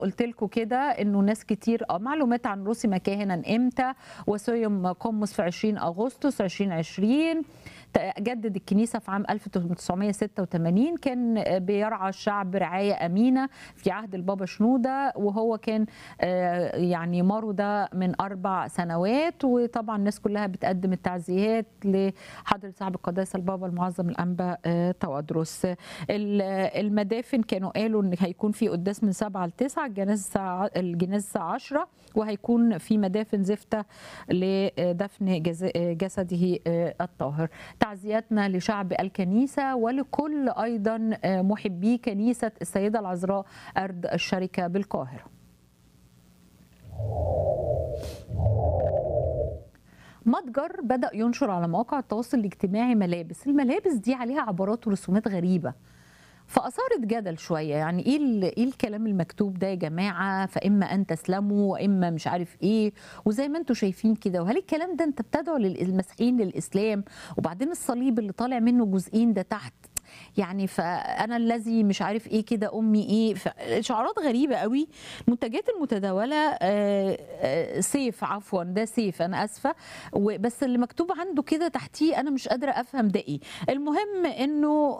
قلت لكم كده انه ناس كتير اه معلومات عن رسم كاهنا امتى وسيم قمص في 20 اغسطس 2020 جدد الكنيسه في عام 1986 كان بيرعى الشعب رعايه امينه في عهد البابا شنوده وهو كان يعني مرض من اربع سنوات وطبعا الناس كلها بتقدم التعزيات لحضره صاحب القداسه البابا المعظم الانبا توادرس المدافن كانوا قالوا ان هيكون في قداس من 7 ل 9 الجنازه الجنازه الساعه 10 وهيكون في مدافن زفته لدفن جسده الطاهر تعزياتنا لشعب الكنيسة ولكل أيضا محبي كنيسة السيدة العذراء أرض الشركة بالقاهرة متجر بدأ ينشر على مواقع التواصل الاجتماعي ملابس الملابس دي عليها عبارات ورسومات غريبة فاثارت جدل شويه يعني ايه ايه الكلام المكتوب ده يا جماعه فاما ان تسلموا واما مش عارف ايه وزي ما انتم شايفين كده وهل الكلام ده انت بتدعو للمسيحيين للاسلام وبعدين الصليب اللي طالع منه جزئين ده تحت يعني فانا الذي مش عارف ايه كده امي ايه شعارات غريبه قوي المنتجات المتداوله سيف عفوا ده سيف انا اسفه بس اللي مكتوب عنده كده تحتيه انا مش قادره افهم ده ايه المهم انه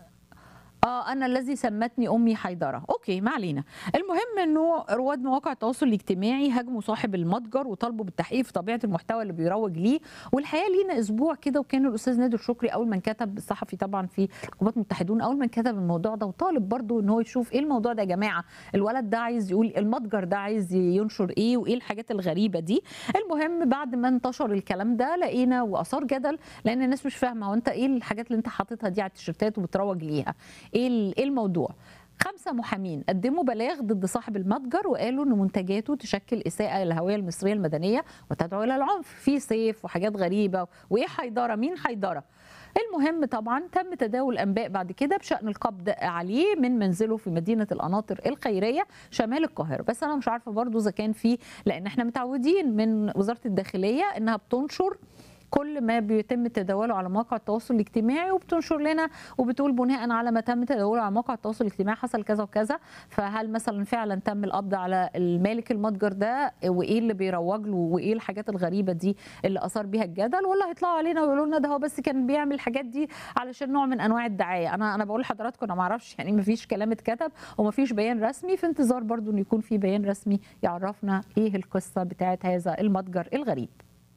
اه انا الذي سمتني امي حيدره اوكي ما علينا المهم انه رواد مواقع التواصل الاجتماعي هاجموا صاحب المتجر وطالبوا بالتحقيق في طبيعه المحتوى اللي بيروج ليه والحقيقه لينا اسبوع كده وكان الاستاذ نادر شكري اول من كتب الصحفي طبعا في القوات المتحدون اول من كتب الموضوع ده وطالب برضه ان هو يشوف ايه الموضوع ده يا جماعه الولد ده عايز يقول المتجر ده عايز ينشر ايه وايه الحاجات الغريبه دي المهم بعد ما انتشر الكلام ده لقينا واثار جدل لان الناس مش فاهمه هو انت ايه الحاجات اللي انت حاططها دي على التيشيرتات وبتروج ليها ايه ايه الموضوع خمسة محامين قدموا بلاغ ضد صاحب المتجر وقالوا ان منتجاته تشكل اساءة للهوية المصرية المدنية وتدعو الى العنف في سيف وحاجات غريبة وايه حيدرة مين حيدرة المهم طبعا تم تداول انباء بعد كده بشان القبض عليه من منزله في مدينه القناطر الخيريه شمال القاهره بس انا مش عارفه برضو اذا كان في لان احنا متعودين من وزاره الداخليه انها بتنشر كل ما بيتم تداوله على مواقع التواصل الاجتماعي وبتنشر لنا وبتقول بناء على ما تم تداوله على مواقع التواصل الاجتماعي حصل كذا وكذا فهل مثلا فعلا تم القبض على المالك المتجر ده وايه اللي بيروج له وايه الحاجات الغريبه دي اللي اثار بيها الجدل ولا هيطلعوا علينا ويقولوا لنا ده هو بس كان بيعمل الحاجات دي علشان نوع من انواع الدعايه انا انا بقول لحضراتكم انا ما اعرفش يعني ما فيش كلام اتكتب وما فيش بيان رسمي في انتظار برضو ان يكون في بيان رسمي يعرفنا ايه القصه بتاعت هذا المتجر الغريب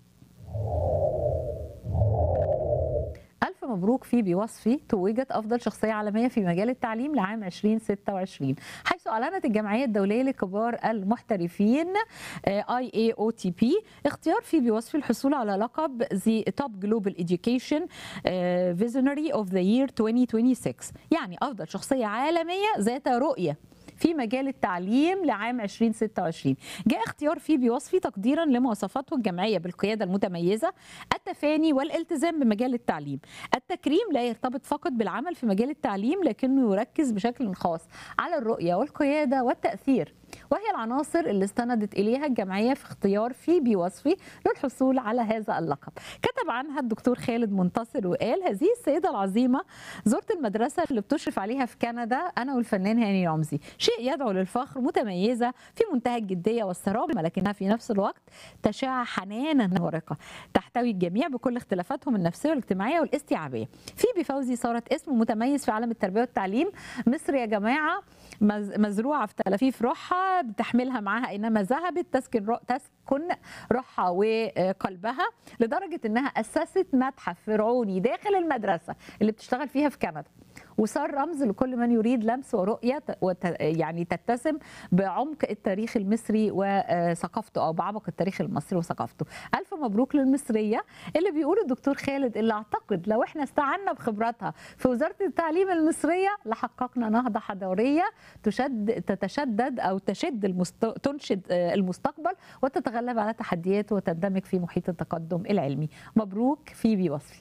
ألف مبروك في بوصفي توجت أفضل شخصية عالمية في مجال التعليم لعام 2026 حيث أعلنت الجمعية الدولية لكبار المحترفين اي اي او تي بي اختيار في بوصفي الحصول على لقب زي توب جلوبال اديوكيشن فيزيونري اوف ذا يير 2026 يعني أفضل شخصية عالمية ذات رؤية في مجال التعليم لعام 2026 جاء اختيار فيه بوصفي تقديرا لمواصفاته الجمعية بالقيادة المتميزة التفاني والالتزام بمجال التعليم التكريم لا يرتبط فقط بالعمل في مجال التعليم لكنه يركز بشكل خاص على الرؤية والقيادة والتأثير وهي العناصر اللي استندت اليها الجمعيه في اختيار في بوصفي للحصول على هذا اللقب. كتب عنها الدكتور خالد منتصر وقال هذه السيده العظيمه زرت المدرسه اللي بتشرف عليها في كندا انا والفنان هاني رمزي، شيء يدعو للفخر متميزه في منتهى الجديه والصرامه لكنها في نفس الوقت تشع حنانا ورقه تحتوي الجميع بكل اختلافاتهم النفسيه والاجتماعيه والاستيعابيه. في بفوزي صارت اسم متميز في عالم التربيه والتعليم، مصر يا جماعه مزروعه في تلافيف روحها بتحملها معاها اينما ذهبت تسكن رو... تسكن روحها وقلبها لدرجه انها اسست متحف فرعوني داخل المدرسه اللي بتشتغل فيها في كندا وصار رمز لكل من يريد لمس ورؤيه وت... يعني تتسم بعمق التاريخ المصري وثقافته او بعمق التاريخ المصري وثقافته. الف مبروك للمصريه اللي بيقول الدكتور خالد اللي اعتقد لو احنا استعنا بخبراتها في وزاره التعليم المصريه لحققنا نهضه حضاريه تشد تتشدد او تشد المست... تنشد المستقبل وتتغلب على تحدياته وتندمج في محيط التقدم العلمي. مبروك في بوصفي.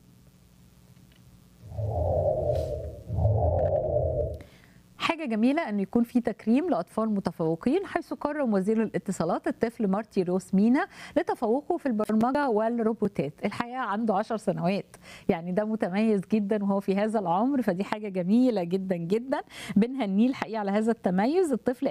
حاجة جميلة أن يكون في تكريم لأطفال متفوقين حيث كرم وزير الاتصالات الطفل مارتي روس مينا لتفوقه في البرمجة والروبوتات الحقيقة عنده عشر سنوات يعني ده متميز جدا وهو في هذا العمر فدي حاجة جميلة جدا جدا بنهنيه الحقيقة على هذا التميز الطفل